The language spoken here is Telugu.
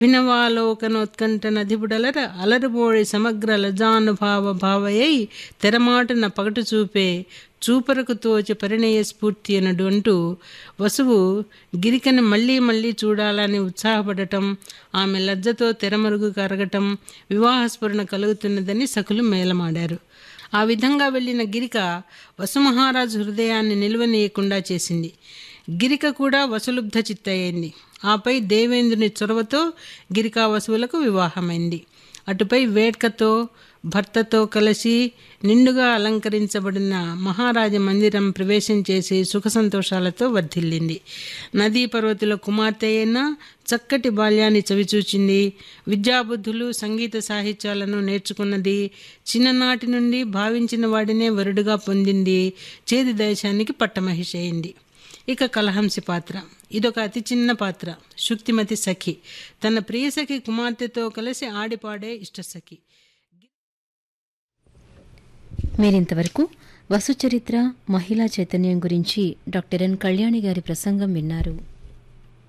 వినవాలోకనోత్కంఠ నదిబుడలర అలరుబోడి సమగ్ర లజానుభావ భావయై తెరమాటున పగటు చూపే చూపరకు తోచి పరిణయ స్ఫూర్తి అనడు అంటూ వసువు గిరికను మళ్ళీ మళ్ళీ చూడాలని ఉత్సాహపడటం ఆమె లజ్జతో తెరమరుగు కరగటం వివాహస్ఫురణ కలుగుతున్నదని సకులు మేలమాడారు ఆ విధంగా వెళ్ళిన గిరిక వసుమహారాజు హృదయాన్ని నిలువనీయకుండా చేసింది గిరిక కూడా వసులుబ్ధ చిత్తయింది ఆపై దేవేంద్రుని చొరవతో గిరికా వసువులకు వివాహమైంది అటుపై వేడ్కతో భర్తతో కలిసి నిండుగా అలంకరించబడిన మహారాజ మందిరం ప్రవేశం చేసి సుఖ సంతోషాలతో వర్ధిల్లింది నదీ పర్వతుల కుమార్తె అయిన చక్కటి బాల్యాన్ని చవిచూచింది విద్యాబుద్ధులు సంగీత సాహిత్యాలను నేర్చుకున్నది చిన్ననాటి నుండి భావించిన వాడినే వరుడుగా పొందింది చేది దేశానికి పట్టమహిషి అయింది ఇక కలహంసి పాత్ర ఇదొక అతి చిన్న పాత్ర శుక్తిమతి సఖి తన ప్రియ సఖి కుమార్తెతో కలిసి ఆడిపాడే ఇష్టసఖి మీరింతవరకు వసుచరిత్ర మహిళా చైతన్యం గురించి డాక్టర్ ఎన్ కళ్యాణి గారి ప్రసంగం విన్నారు